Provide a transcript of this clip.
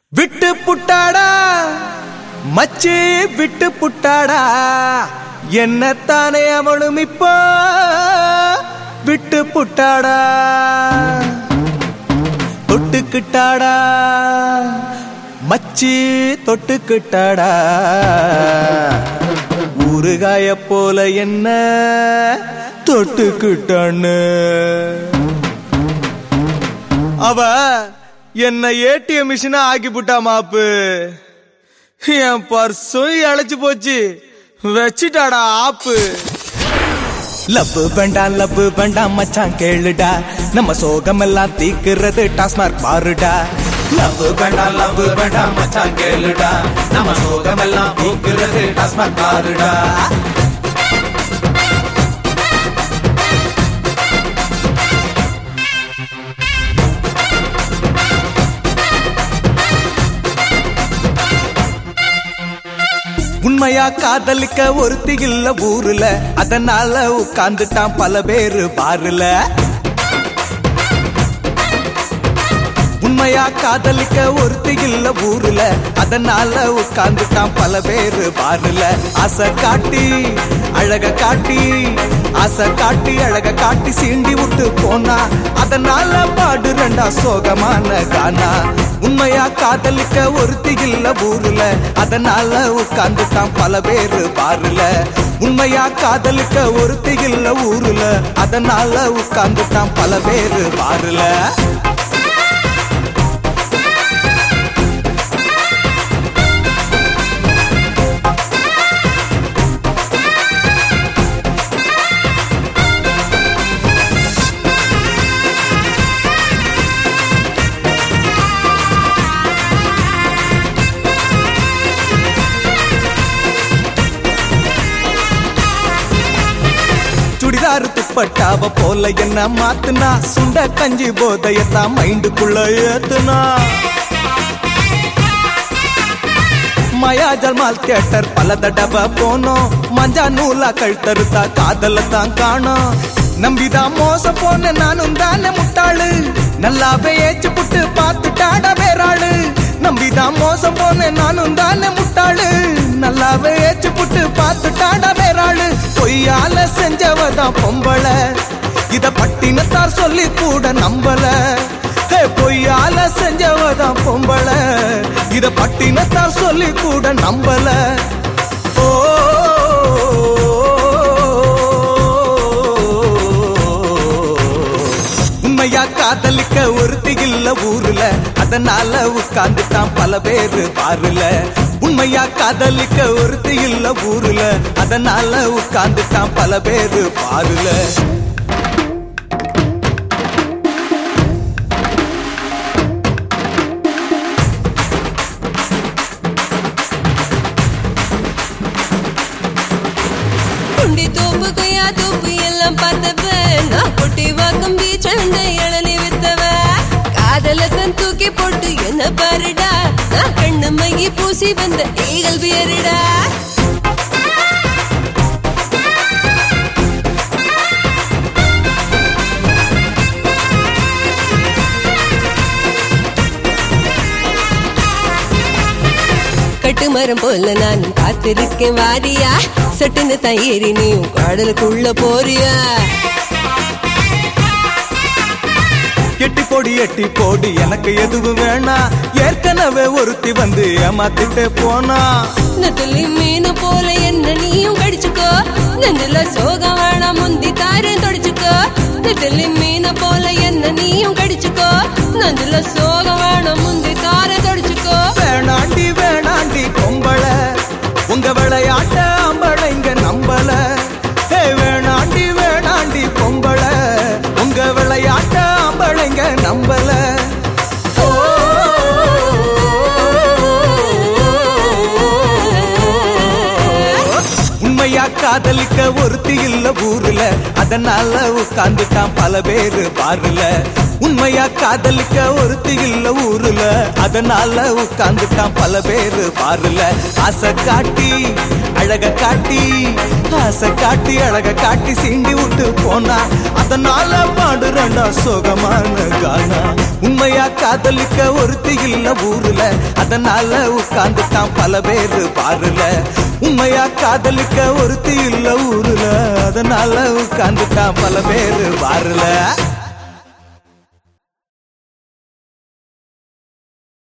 விட்டு புட்டாடா மச்சி விட்டு புட்டாடா என்னத்தானே அவளும் இப்போ விட்டு புட்டாடா தொட்டுக்கிட்டாடா மச்சி தொட்டுக்கிட்டாடா ஊறுகாய போல என்ன தொட்டுக்கிட்டான்னு அவ என்ன ஏடிஎம் மிஷினா ஆக்கி புட்டா மாப்பு என் பர்சும் இழைச்சு போச்சு வச்சிட்டாடா ஆப்பு லவ் வேண்டாம் லவ் வேண்டாம் மச்சான் கேளுடா நம்ம சோகம் எல்லாம் தீக்குறது டாஸ்மார்க் பாருடா லவ் வேண்டாம் லவ் வேண்டாம் மச்சான் கேளுடா நம்ம சோகம் எல்லாம் தீக்குறது டாஸ்மார்க் பாருடா உண்மையா காதலிக்க ஒருத்தி இல்ல ஊருல அதனால உட்கார்ந்துட்டான் பல பேரு பாருல உண்மையா காதலிக்க ஒருத்தி இல்ல ஊருல அதனால உட்கார்ந்துட்டான் பல பேரு பாருல ஆசை காட்டி அழக காட்டி ஆசை காட்டி அழக காட்டி சீண்டி விட்டு போனா அதனால பாடு ரெண்டா சோகமான கானா உண்மையா காதலிக்க ஒருத்தி இல்ல ஊருல அதனால உட்கார்ந்துட்டான் பல பேரு பாருல உண்மையா காதலிக்க ஒருத்தி இல்ல ஊருல அதனால உட்கார்ந்துட்டான் பல பேரு பாருல சுடிதாரு துப்பட்டாவ போல என்ன மாத்துனா சுண்ட கஞ்சி போதையத்தான் மைண்டுக்குள்ள ஏத்துனா மயாஜல் மால் தியேட்டர் பல தடவை போனோம் மஞ்சா நூலா கழுத்தறுத்தா காதல தான் காணோம் நம்பிதான் மோச போன நானும் தானே முட்டாளு நல்லாவே ஏச்சு புட்டு பார்த்துட்டாட வேறாளு நம்பிதான் மோசம் போன நானும் தானே முட்டாளு நல்லாவே ஏச்சு புட்டு பார்த்துட்டாட வேறாளு பொய்யால செஞ்சவதான் பொம்பள இத பட்டினத்தார் சொல்லி கூட நம்பல ஹே, பொய்யால செஞ்சவதான் பொம்பள இத பட்டினத்தார் சொல்லி கூட நம்பல ஓ உண்மையா காதலிக்க ஒருத்தி இல்ல ஊருல அதனால உட்கார்ந்துட்டான் பல பேரு பாருல உண்மையா காதலிக்க ஒருத்தி இல்ல ஊருல அதனால உட்கார்ந்துட்டான் பல பேரு பாருல குண்டி தோப்பு கொய்யா தோப்பு எல்லாம் பார்த்தவ நான் கொட்டி வாக்கம் பீச்சந்த இளநி வித்தவ காதலத்தன் தூக்கி போட்டு என்ன பாருடா நான் கண்ணு மையி பூசி வந்த ஈகல் பியருடா கட்டுமரம் போல நானும் காத்திருக்கேன் வாரியா சட்டுன்னு தான் ஏறி நீயும் கடலுக்குள்ள போறியா எட்டி போடி எட்டி போடி எனக்கு எதுவும் வேணாம் ஏற்கனவே ஒருத்தி வந்து ஏமாத்திட்டு போனா நெத்துல மீன் போல என்ன நீயும் கடிச்சுக்கோ நெஞ்சில சோகம் வேணாம் முந்தி தாரேன் தொடச்சுக்கோ நெத்துல மீன் போல என்ன நீயும் கடிச்சுக்கோ நெஞ்சில சோகம் வேணாம் முந்தி தாரேன் தொடச்சுக்கோ வேணாண்டி வேணாண்டி பொம்பள உங்க விளையாட்ட அம்பளை இங்க நம்பல ஹே வேணாண்டி வேணாண்டி பொம்பள உங்க விளையாட்ட அம்பளைங்க நம்பல ஓ, உண்மையா காதலிக்க ஒருத்தி இல்ல ஊருல அதனால உட்கார்ந்துட்டான் பல பேரு பாருல உண்மையா காதலிக்க ஒருத்தி இல்ல ஊருல அதனால உட்கார்ந்துட்டான் பல பேரு பாருல ஆசை காட்டி அழக காட்டி ஆசை காட்டி அழக காட்டி சீண்டி விட்டு போனா அதனால பாடுறண்டா சோகமான கானா உண்மையா காதலிக்க ஒருத்தி இல்ல ஊருல அதனால உட்கார்ந்துட்டான் பல பேரு பாருல உண்மையா காதலிக்க ஒருத்தி இல்ல ஊருல அதனால உட்கார்ந்துட்டான் பல பேரு பாருல